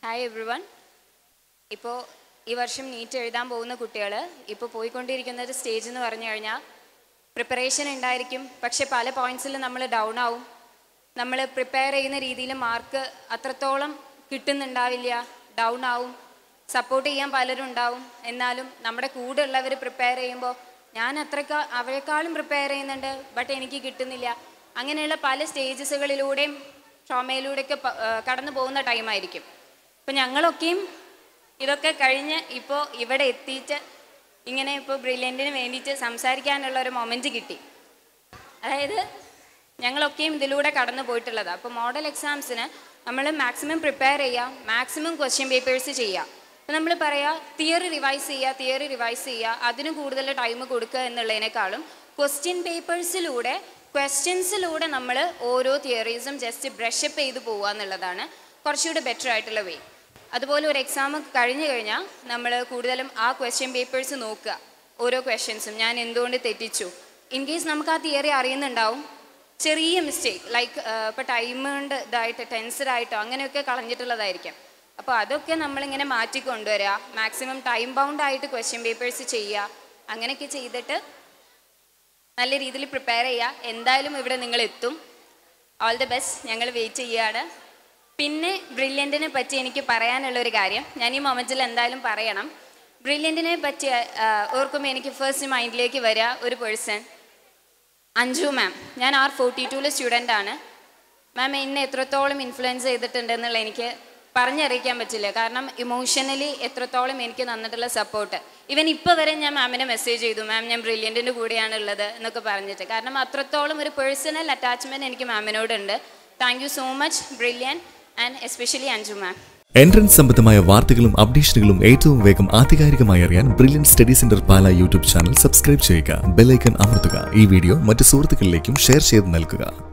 hi every one ഇപ്പോൾ ഈ വർഷം നീറ്റ് എഴുതാൻ പോകുന്ന കുട്ടികൾ ഇപ്പോൾ പോയിക്കൊണ്ടിരിക്കുന്ന ഒരു സ്റ്റേജ് എന്ന് പറഞ്ഞു കഴിഞ്ഞാൽ പ്രിപ്പറേഷൻ ഉണ്ടായിരിക്കും പക്ഷെ പല പോയിന്റ്സിലും നമ്മൾ ഡൗൺ ആവും നമ്മൾ പ്രിപ്പയർ ചെയ്യുന്ന രീതിയിൽ മാർക്ക് അത്രത്തോളം കിട്ടുന്നുണ്ടാവില്ല ഡൗൺ ആവും സപ്പോർട്ട് ചെയ്യാൻ പലരും ഉണ്ടാവും എന്നാലും നമ്മുടെ കൂടെ ഉള്ളവർ പ്രിപ്പയർ ചെയ്യുമ്പോൾ ഞാൻ അത്രക്കാ അവരെക്കാളും പ്രിപ്പയർ ചെയ്യുന്നുണ്ട് ബട്ട് എനിക്ക് കിട്ടുന്നില്ല അങ്ങനെയുള്ള പല സ്റ്റേജസുകളിലൂടെയും ട്രോമയിലൂടെയൊക്കെ പ- ആ, കടന്നു പോകുന്ന ടൈമായിരിക്കും അപ്പം ഞങ്ങളൊക്കെയും ഇതൊക്കെ കഴിഞ്ഞ് ഇപ്പോൾ ഇവിടെ എത്തിയിട്ട് ഇങ്ങനെ ഇപ്പോൾ ബ്രില്യൻറ്റിന് വേണ്ടിയിട്ട് സംസാരിക്കാനുള്ള ഒരു മൊമെൻറ്റ് കിട്ടി അതായത് ഞങ്ങളൊക്കെയും ഇതിലൂടെ കടന്നു പോയിട്ടുള്ളതാണ് അപ്പോൾ മോഡൽ എക്സാംസിന് നമ്മൾ മാക്സിമം പ്രിപ്പയർ ചെയ്യുക മാക്സിമം ക്വസ്റ്റ്യൻ പേപ്പേഴ്സ് ചെയ്യുക അപ്പോൾ നമ്മൾ പറയുക തിയറി റിവൈസ് ചെയ്യുക തിയറി റിവൈസ് ചെയ്യുക അതിന് കൂടുതൽ ടൈം കൊടുക്കുക എന്നുള്ളതിനേക്കാളും ക്വസ്റ്റ്യൻ പേപ്പേഴ്സിലൂടെ ക്വസ്റ്റ്യൻസിലൂടെ നമ്മൾ ഓരോ തിയറീസും ജസ്റ്റ് ബ്രഷപ്പ് ചെയ്ത് പോവുക എന്നുള്ളതാണ് കുറച്ചുകൂടെ ബെറ്റർ ആയിട്ടുള്ള വേ അതുപോലെ ഒരു എക്സാം കഴിഞ്ഞു കഴിഞ്ഞാൽ നമ്മൾ കൂടുതലും ആ ക്വസ്റ്റ്യൻ പേപ്പേഴ്സ് നോക്കുക ഓരോ ക്വസ്റ്റ്യൻസും ഞാൻ എന്തുകൊണ്ട് തെറ്റിച്ചു ഇൻ കേസ് നമുക്ക് ആ തിയറി അറിയുന്നുണ്ടാവും ചെറിയ മിസ്റ്റേക്ക് ലൈക്ക് ഇപ്പോൾ ടൈം കൊണ്ട് ഇതായിട്ട് ടെൻസ്ഡ് ആയിട്ടോ അങ്ങനെയൊക്കെ കളഞ്ഞിട്ടുള്ളതായിരിക്കാം അപ്പോൾ അതൊക്കെ നമ്മളിങ്ങനെ മാറ്റി കൊണ്ടുവരിക മാക്സിമം ടൈം ബൗണ്ട് ആയിട്ട് ക്വസ്റ്റ്യൻ പേപ്പേഴ്സ് ചെയ്യുക അങ്ങനെയൊക്കെ ചെയ്തിട്ട് നല്ല രീതിയിൽ പ്രിപ്പയർ ചെയ്യുക എന്തായാലും ഇവിടെ നിങ്ങൾ എത്തും ഓൾ ദി ബെസ്റ്റ് ഞങ്ങൾ വെയിറ്റ് ചെയ്യുകയാണ് പിന്നെ ബ്രില്യൻറ്റിനെ പറ്റി എനിക്ക് പറയാനുള്ള ഒരു കാര്യം ഞാൻ ഈ മൊമെൻറ്റിൽ എന്തായാലും പറയണം ബ്രില്യൻറ്റിനെ പറ്റി ആ, ഓർക്കുമ്പോൾ എനിക്ക് ഫസ്റ്റ് മൈൻഡിലേക്ക് വരിക ഒരു പേഴ്സൺ അഞ്ജു മാം ഞാൻ ആർ ഫോർട്ടി ടൂലെ സ്റ്റുഡൻ്റ് ആണ് മാം എന്നെ എത്രത്തോളം ഇൻഫ്ലുവൻസ് ചെയ്തിട്ടുണ്ട് എന്നുള്ള എനിക്ക് പറഞ്ഞറിയിക്കാൻ പറ്റില്ല കാരണം ഇമോഷണലി എത്രത്തോളം എനിക്ക് തന്നിട്ടുള്ള സപ്പോർട്ട് ഇവൻ ഇപ്പോൾ വരെ ഞാൻ മാമിനെ മെസ്സേജ് ചെയ്തു മാം ഞാൻ ബ്രില്യൻറ്റിൻ്റെ കൂടെയാണ് ഉള്ളത് എന്നൊക്കെ പറഞ്ഞിട്ട് കാരണം അത്രത്തോളം ഒരു പേഴ്സണൽ അറ്റാച്ച്മെൻറ്റ് എനിക്ക് മാമിനോടുണ്ട് thank you so much Brilliant and especially Anju ma'am entrance സംബന്ധമായ വാർത്തകളും അപ്ഡേഷനുകളും ഏറ്റവും വേഗം ആധികാരികമായി അറിയാൻ Brilliant study centre Pala YouTube channel subscribe ചെയ്യുക ബെല്ലൈക്കൺ അമർത്തുക ഈ വീഡിയോ മറ്റ് സുഹൃത്തുക്കളിലേക്കും ഷെയർ ചെയ്ത് നൽകുക